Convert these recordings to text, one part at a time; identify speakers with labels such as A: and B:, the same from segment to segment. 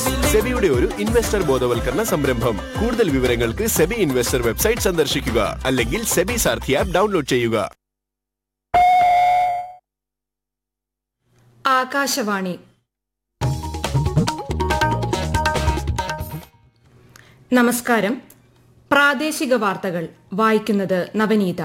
A: സെബിയുടെ ഒരു ഇൻവെസ്റ്റർ ബോധവൽക്കരണ സംരംഭം കൂടുതൽ വിവരങ്ങൾക്ക് സെബി ഇൻവെസ്റ്റർ വെബ്സൈറ്റ് സന്ദർശിക്കുക അല്ലെങ്കിൽ സെബി സാർഥി ആപ്പ് ഡൗൺലോഡ് ചെയ്യുക
B: ആകാശവാണി നമസ്കാരം പ്രാദേശിക വാർത്തകൾ വായിക്കുന്നത് നവനീത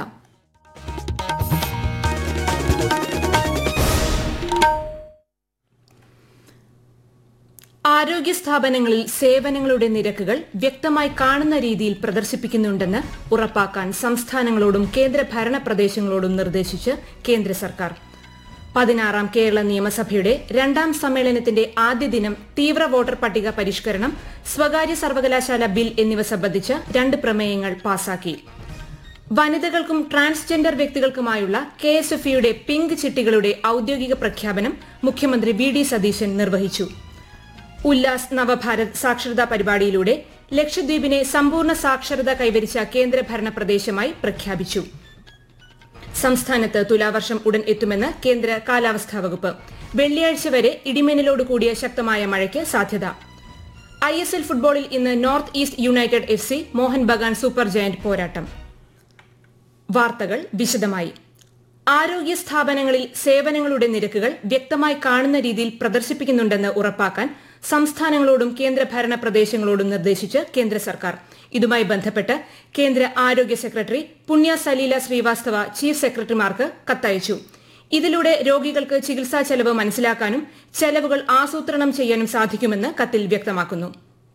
B: ആരോഗ്യ സ്ഥാപനങ്ങളിൽ സേവനങ്ങളുടെ നിരക്കുകൾ വ്യക്തമായി കാണുന്ന രീതിയിൽ പ്രദർശിപ്പിക്കുന്നുണ്ടെന്ന് ഉറപ്പാക്കാൻ സംസ്ഥാനങ്ങളോടും കേന്ദ്ര ഭരണ പ്രദേശങ്ങളോടും നിർദ്ദേശിച്ച് കേന്ദ്ര സർക്കാർ പതിനാറാം കേരള നിയമസഭയുടെ രണ്ടാം സമ്മേളനത്തിന്റെ ആദ്യ ദിനം തീവ്ര വോട്ടർ പട്ടിക പരിഷ്കരണം സ്വകാര്യ സർവകലാശാല ബിൽ എന്നിവ സംബന്ധിച്ച് രണ്ട് പ്രമേയങ്ങൾ പാസാക്കി വനിതകൾക്കും ട്രാൻസ്ജെൻഡർ വ്യക്തികൾക്കുമായുള്ള കെ എസ് എഫ് ഇയുടെ പിങ്ക് ചിട്ടികളുടെ ഔദ്യോഗിക പ്രഖ്യാപനം മുഖ്യമന്ത്രി വി ഡി സതീശൻ നിർവഹിച്ചു ഉല്ലാസ് നവഭാരത് സാക്ഷരതാ പരിപാടിയിലൂടെ ലക്ഷദ്വീപിനെ സമ്പൂർണ്ണ സാക്ഷരത കൈവരിച്ച കേന്ദ്രഭരണ പ്രദേശമായി പ്രഖ്യാപിച്ചു സംസ്ഥാനത്ത് തുലാവർഷം ഉടൻ എത്തുമെന്ന് കേന്ദ്ര കാലാവസ്ഥാ വകുപ്പ് വെള്ളിയാഴ്ച വരെ ഇടിമിന്നലോട് കൂടിയ ശക്തമായ മഴയ്ക്ക് സാധ്യത ഐ എസ് എൽ ഫുട്ബോളിൽ ഇന്ന് North East United F C Mohun Bagan Super Giant പോരാട്ടം വാർത്തകൾ വിശദമായി ആരോഗ്യ സ്ഥാപനങ്ങളിൽ സേവനങ്ങളുടെ നിരക്കുകൾ വ്യക്തമായി കാണുന്ന രീതിയിൽ പ്രദർശിപ്പിക്കുന്നുണ്ടെന്ന് ഉറപ്പാക്കാൻ സംസ്ഥാനങ്ങളോടും കേന്ദ്രഭരണ പ്രദേശങ്ങളോടും നിർദ്ദേശിച്ച് കേന്ദ്ര സർക്കാർ ഇതുമായി ബന്ധപ്പെട്ട് കേന്ദ്ര ആരോഗ്യ സെക്രട്ടറി പുണ്യ സലീല ശ്രീവാസ്തവ ചീഫ് സെക്രട്ടറിമാർക്ക് കത്തയച്ചു ഇതിലൂടെ രോഗികൾക്ക് ചികിത്സാ ചെലവ് മനസ്സിലാക്കാനും ചെലവുകൾ ആസൂത്രണം ചെയ്യാനും സാധിക്കുമെന്ന് കത്തിൽ വ്യക്തമാക്കുന്നു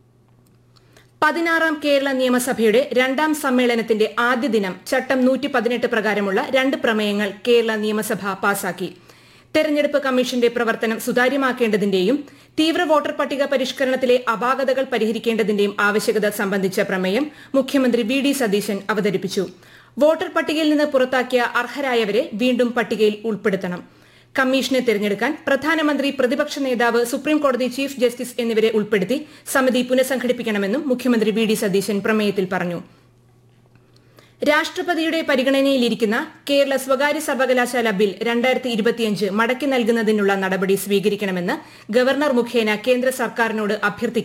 B: പതിനാറാം കേരള നിയമസഭയുടെ രണ്ടാം സമ്മേളനത്തിന്റെ ആദ്യ ദിനം ചട്ടം നൂറ്റി പതിനെട്ട് പ്രകാരമുള്ള രണ്ട് പ്രമേയങ്ങൾ കേരള നിയമസഭ പാസാക്കി തെരഞ്ഞെടുപ്പ് കമ്മീഷന്റെ പ്രവർത്തനം സുതാര്യമാക്കേണ്ടതിന്റെയും തീവ്ര വോട്ടർ പട്ടിക പരിഷ്കരണത്തിലെ അപാകതകൾ പരിഹരിക്കേണ്ടതിന്റെയും ആവശ്യകത സംബന്ധിച്ച പ്രമേയം മുഖ്യമന്ത്രി വി ഡി സതീശൻ അവതരിപ്പിച്ചു വോട്ടർ പട്ടികയിൽ നിന്ന് പുറത്താക്കിയ അർഹരായവരെ വീണ്ടും പട്ടികയിൽ ഉൾപ്പെടുത്തണം കമ്മീഷനെ തിരഞ്ഞെടുക്കാൻ പ്രധാനമന്ത്രി പ്രതിപക്ഷ നേതാവ് സുപ്രീംകോടതി ചീഫ് ജസ്റ്റിസ് എന്നിവരെ ഉൾപ്പെടുത്തി സമിതി പുനഃസംഘടിപ്പിക്കണമെന്നും മുഖ്യമന്ത്രി വി ഡി സതീശൻ പ്രമേയത്തിൽ പറഞ്ഞു രാഷ്ട്രപതിയുടെ പരിഗണനയിലിരിക്കുന്ന കേരള സ്വകാര്യ സർവകലാശാല ബിൽ രണ്ടായിരത്തി ഇരുപത്തിയഞ്ച് മടക്കി നൽകുന്നതിനുള്ള നടപടി സ്വീകരിക്കണമെന്ന് ഗവർണർ മുഖേന കേന്ദ്ര സർക്കാരിനോട് അഭ്യർത്ഥിക്കും